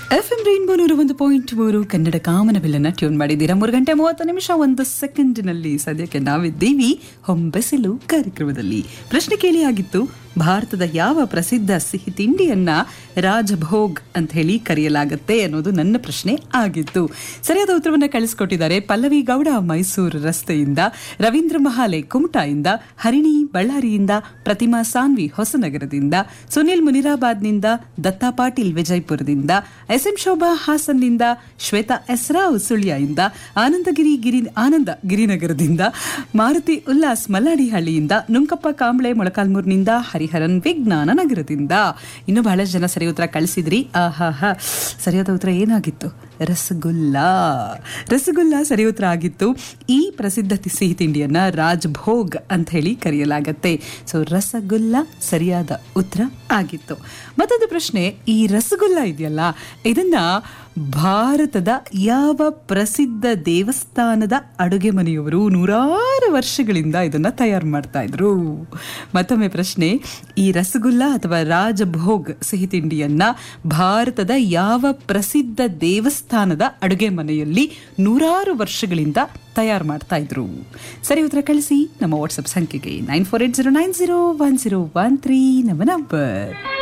F M rainbow ನೂರ ಒಂದು point ಮೂರು ಕನ್ನಡ ಕಾಮನಬಿಲ್ಲನ್ನ ಟ್ಯೂನ್ ಮಾಡಿದ್ದೀರಾ ಮೂರು ಗಂಟೆ ಮೂವತ್ತು ನಿಮಿಷ ಒಂದು ಸೆಕೆಂಡಿನಲ್ಲಿ ಸದ್ಯಕ್ಕೆ ನಾವಿದ್ದೀವಿ ಹೊಂಬೆಸಲು ಕಾರ್ಯಕ್ರಮದಲ್ಲಿ ಪ್ರಶ್ನೆ ಕೇಳಿ ಆಗಿತ್ತು ಭಾರತದ ಯಾವ ಪ್ರಸಿದ್ಧ ಸಿಹಿ ತಿಂಡಿಯನ್ನ ರಾಜಭೋಗ್ ಅಂತ ಹೇಳಿ ಕರೆಯಲಾಗುತ್ತೆ ಅನ್ನೋದು ನನ್ನ ಪ್ರಶ್ನೆ ಆಗಿತ್ತು ಸರಿಯಾದ ಉತ್ತರವನ್ನ ಕಳಿಸ್ಕೊಟ್ಟಿದ್ದಾರೆ ಪಲ್ಲವಿ ಗೌಡ ಮೈಸೂರು ರಸ್ತೆಯಿಂದ ರವೀಂದ್ರ ಮಹಾಲೆ ಕುಮಟಾಯಿಂದ ಹರಿಣಿ ಬಳ್ಳಾರಿಯಿಂದ ಪ್ರತಿಮಾ ಸಾನ್ವಿ ಹೊಸನಗರದಿಂದ ಸುನಿಲ್ ಮುನಿರಾಬಾದ್ನಿಂದ ದತ್ತಾ ಪಾಟೀಲ್ ವಿಜಯಪುರದಿಂದ ಎಸ್ ಎಂ ಶೋಭಾ ಹಾಸನ್ನಿಂದ ಶ್ವೇತಾ ಎಸ್ರಾವ್ ಸುಳ್ಯದಿಂದ ಆನಂದಗಿರಿ ಗಿರಿ ಆನಂದ ಗಿರಿನಗರದಿಂದ ಮಾರುತಿ ಉಲ್ಲಾಸ್ ಮಲ್ಲಾಡಿಹಳ್ಳಿಯಿಂದ ನುಂಕಪ್ಪ ಕಾಂಬ್ಳೆ ಮೊಳಕಾಲ್ಮೂರ್ನಿಂದ ಹರಿಹರನ್ ವಿಜ್ಞಾನ ನಗರದಿಂದ ಇನ್ನು ಬಹಳಷ್ಟು ಜನ ಸರಿ ಉತ್ತರ ಕಳಿಸಿದ್ರಿ ಆಹಾ ಸರಿಯಾದ ಉತ್ತರ ಏನಾಗಿತ್ತು ರಸಗುಲ್ಲಾ ರಸಗುಲ್ಲಾ ಸರಿ ಉತ್ತರ ಆಗಿತ್ತು ಈ ಪ್ರಸಿದ್ಧ ತಿ- ಸಿಹಿ ತಿಂಡಿಯನ್ನ ರಾಜ್ಭೋಗ್ ಅಂತ ಹೇಳಿ ಕರೆಯಲಾಗತ್ತೆ ಸೊ ರಸಗುಲ್ಲ ಸರಿಯಾದ ಉತ್ತರ ಆಗಿತ್ತು ಮತ್ತೊಂದು ಪ್ರಶ್ನೆ ಈ ರಸಗುಲ್ಲ ಇದೆಯಲ್ಲ ಇದನ್ನ ಭಾರತದ ಯಾವ ಪ್ರಸಿದ್ಧ ದೇವಸ್ಥಾನದ ಅಡುಗೆ ಮನೆಯವರು ನೂರಾರು ವರ್ಷಗಳಿಂದ ಇದನ್ನ ತಯಾರು ಮಾಡ್ತಾ ಇದ್ರು ಮತ್ತೊಮ್ಮೆ ಪ್ರಶ್ನೆ ಈ ರಸಗುಲ್ಲ ಅಥವಾ ರಾಜಭೋಗ್ ಸಿಹಿ ತಿಂಡಿಯನ್ನ ಭಾರತದ ಯಾವ ಪ್ರಸಿದ್ಧ ದೇವಸ್ಥಾನದ ಅಡುಗೆ ಮನೆಯಲ್ಲಿ ನೂರಾರು ವರ್ಷಗಳಿಂದ ತಯಾರು ಮಾಡ್ತಾ ಇದ್ರು ಸರಿ ಉತ್ತರ ಕಳಿಸಿ ನಮ್ಮ ವಾಟ್ಸಪ್ ಸಂಖ್ಯೆಗೆ nine four eight zero nine zero one zero one three ನಮ್ಮ ನಂಬರ್